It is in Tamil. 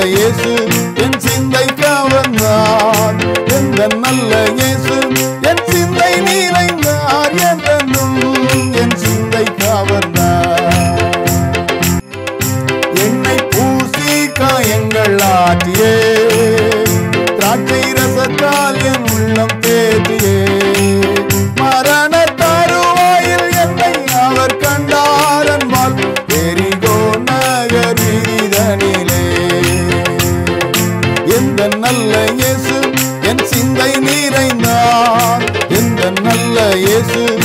இயேசு என் சிந்தை கவர்ந்தார் எந்த நல்ல இயேசு என் சிந்தை நிறைந்தார் என்றென்றும் என் சிந்தை கவர்ந்தார் என்னை பூசி காயங்கள் ஆற்றியே திராட்சை ரசத்தால் என் உள்ளம் தேற்றியே மரண தருவாயில் என்னை அவர் கண்டார் அன்பால் எரிகோ நகர் வீதிதனிலே எந்த நல்ல இயேசு என் சிந்தை நிறைந்தார் எந்த நல்ல இயேசு